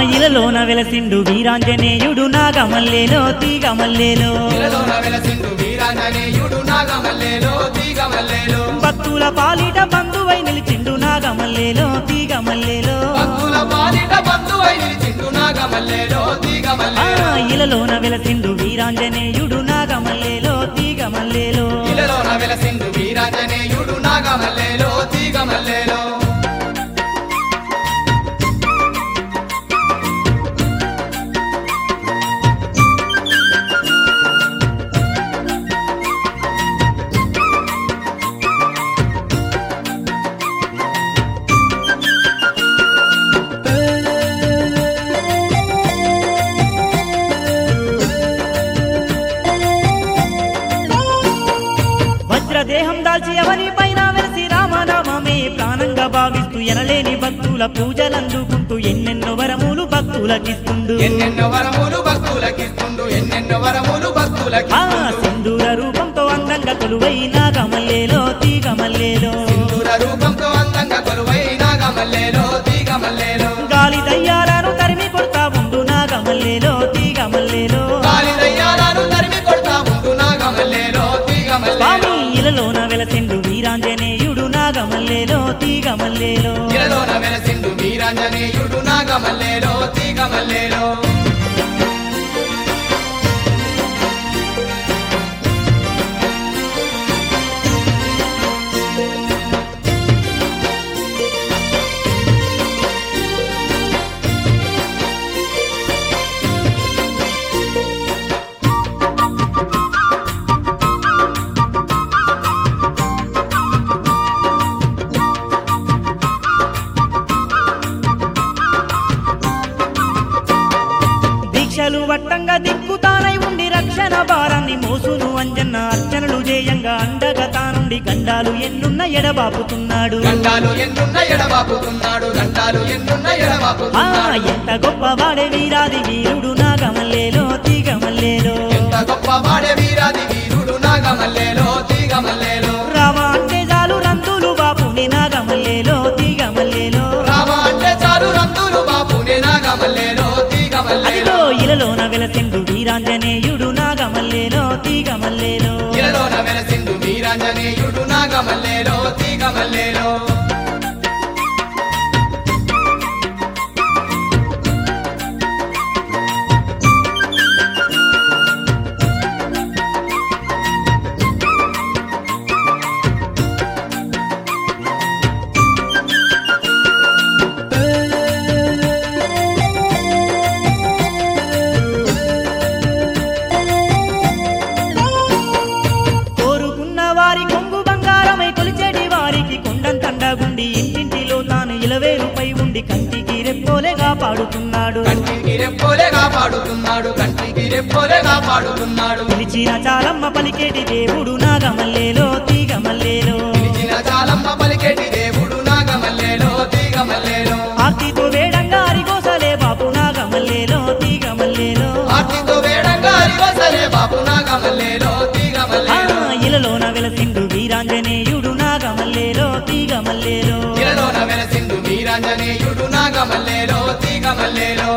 ఇలలోన వెలసిండు వీరాంజనేయుడు నాగమల్లేలో తీగమల్లేలో ఇలలోన వెలసిండు వీరాంజనేయుడు నాగమల్లేలో తీగమల్లేలో భక్తుల పాలిట బంధువై నిలిచిండు నాగమల్లేలో తీగమల్లేలో భక్తుల పాలిట బంధువై నిలిచిండు నాగమల్లేలో ఆ తీగమల్లేలో ఇలలోన వెలసిండు వీరాంజనేయుడు నాగమల్లేలో తీగమల్లేలో ఇలలోన వెలసిండు వీరాంజనేయుడు నాగమల్లేలో తీగమల్లేలో వజ్రదేహం దాల్చి ఎవరి పైన వెలిసి రామనామమే ప్రాణంగా భావిస్తూ ఎనలేని భక్తుల పూజలందుకుంటూ ఎన్నెన్నో వరములు భక్తులకిస్తుండు ఎన్నెన్నో వరములు భక్తులకిస్తుండు ఎన్నెన్నో వరములు ఆ భక్తులకిస్తుండు సింధూర రూపంతో అందంగా కొలువై నాగమల్లేలో తీగమల్లేలో సింధూర రూపంతో అందంగా కొలువై నాగమల్లేలో తీగమల్లేలో గాలి దయ్యాలను తరిమి కొడతా ఉండు నాగమల్లేలో తీగమల్లేలో గాలి దయ్యాలను తరిమి కొడతా ఉండు నాగమల్లేలో తీగమల్లేలో స్వామి ఇలలోన వెలసిండు వీరాంజనేయుడు నాగమల్లేలో తీగమల్లేలో ఇలలోన వెలసిండు వీరాంజనేయుడు నాగమల్లేలో తీగమల్లేలో దీక్షలు వట్టంగా దిక్కుతానై ఉండి రక్షణ భారాన్ని మోసును అంజన్న అర్చనలు చేయంగా అండగా తానుండి గండాలు ఎన్నున్న ఎడబాపుతున్నాడు గండాలు ఎన్నున్న ఎడబాపుతున్నాడు గండాలు ఎన్నున్న ఆ ఎడబాపుతున్నాడు ఎంత గొప్పవాడే వీరాది వీరుడు నాగమల్లేలో తీగమల్లేలో ఎంత గొప్ప వాడే వీరాది వీరుడు నాగమల్లేలో తీగమల్లేలో రామ అంటే చాలు రంతులు బాపుని నాగమల్లేలో తీగమల్లేలో రామ అంటే చాలు రంతులు బాపునే నాగమల్లేలో తీగమల్లేలో అదిగో ఇలలోన వెలసిండు వీరాంజనేయుడు నాగమల్లేలో తీగమల్లేలో ఇలలోన వెలసిండు వీరాంజనేయుడు నాగమల్లేలో తీగమల్లేలో కోరుకున్న వారి కొంగు బంగారమై కొలిచేటి వారికి కొండంతండగుండి ఇంటింటిలో తాను ఇలవేలుపై ఉండి కంటికి రెప్పోలేగా పాడుతున్నాడు కంటికి రెప్పోలే కాపాడుతున్నాడు కంటికి రెప్పోలే కాపాడుతున్నాడు పిలిచిన చాలమ్మ పలికేటి దేవుడు నాగమల్లేలో తీగమల్లేలో పిలిచిన చాలమ్మ పలికేటి దేవుడు నాగమల్లేలో తీగమల్లేలో ఆర్తితో వేడంగా అరిగోసలే బాపు నాగమల్లేలో తీగమల్లేలో ఆర్తితో వేడంగా అరివసలే బాపు నాగమల్లేలో ఆ తీగమల్లేలో ఇలలోన వెలసిండు వీరాంజనేయుడు నాగమల్లేలో తీగమల్లేలో ఇలలోన వెలసిండు వీరాంజనేయుడు నాగమల్లేలో తీగమల్లేలో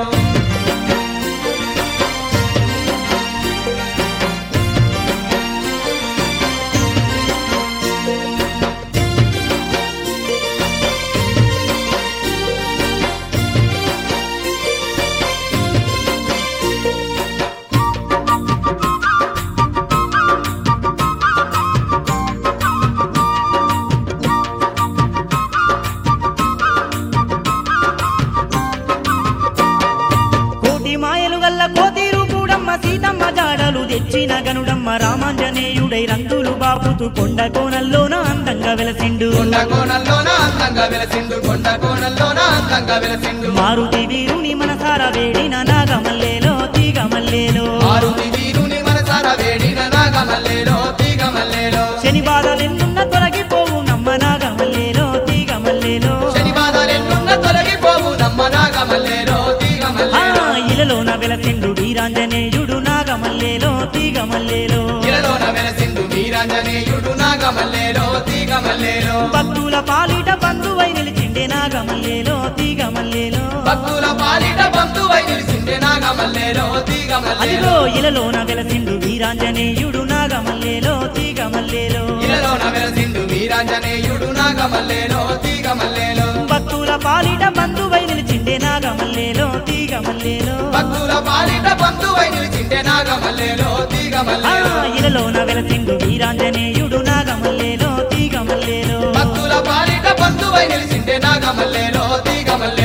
కోటి మాయలు గల్ల కోతీరు కూడమ్మ సీతమ్మ జాడలు తెచ్చిన గనుడమ్మ రామాంజనేయుడై రంగులు బాపుతూ కొండ కోనల్లోన అందంగా వెలసిండు కొండ కోణంలోన అందంగా వెలసిండు కొండ కోణంలోన అందంగా వెలసిండు మారుతి వీరుని మనసార వేడిన నాగమల్లేలో తీగమల్లేలో మారుతి వీరుని మనసార వేడిన నాగమల్లేలో తీగమల్లేలో శని బాధలెన్నున్న తొలగిపోవు నమ్మ నాగమల్లేలో తీగమల్లేలో శని బాధలెన్నున్న తొలగిపోవు నమ్మ నాగమల్లేలో ఆ తీగమల్లేలో ఇలలోన వెలసిండు వీరాంజనేయుడు నాగమల్లేలో తీగమల్లేలో ఇలలోన వెలసిండు వీరాంజనేయుడు నాగమల్లేలో తీగమల్లేలో భక్తుల పాలిట బంధువై నిలిచిండే నాగమల్లేలో తీగమల్లేలో భక్తుల పాలిట బంధువై నిలిచిండే నాగమల్లేలో తీగ మల్లేలో అదిగో ఇలలోన వెలసిండు వీరాంజనేయుడు నాగమల్లేలో తీగ మల్లేలో ఇలలోన వెలసిండు వీరాంజనేయుడు నాగమల్లేలో తీగ మల్లేలో భక్తుల పాలిట బంధువై నిలిచిండే నాగమల్లేలో తీగ మల్లేలో భక్తుల పాలిట బంధువై నిలిచిండే నాగమల్లేలో తీగ ఆ మల్లేలో ఇలలోన వెలసిండు వీరాంజనేయుడు నాగమల్లేలో తీగ మల్లేలో భక్తుల పాలిట బంధువై నిలిచిండే నాగమల్లేలో తీగ మల్లేలో